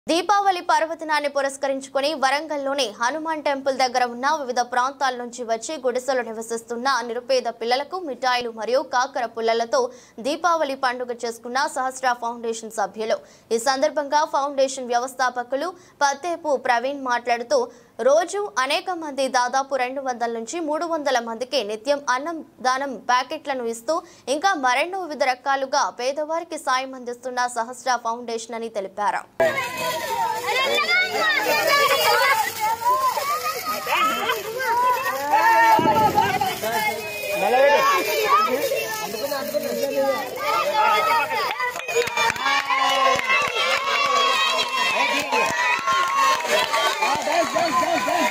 దీపావళి పర్వదినాన్ని పురస్కరించుకొని వరంగల్లోని హనుమాన్ టెంపుల్ దగ్గర ఉన్న వివిధ ప్రాంతాల నుంచి వచ్చి గుడిసెలు నివసిస్తున్న నిరుపేద పిల్లలకు మిఠాయిలు మరియు కాకర పుల్లలతో దీపావళి పండుగ చేసుకున్న సహస్ర ఫౌండేషన్ సభ్యులు ఈ సందర్భంగా ఫౌండేషన్ వ్యవస్థాపకులు పత్తేపు ప్రవీణ్ మాట్లాడుతూ రోజు అనేక మంది దాదాపు రెండు వందల నుంచి మూడు వందల మందికి నిత్యం అన్నం దానం ప్యాకెట్లను ఇస్తూ ఇంకా మరెన్నో వివిధ రకాలుగా పేదవారికి సాయం అందిస్తున్న సహస్ర ఫౌండేషన్ అని తెలిపారు Guys, guys, guys, guys.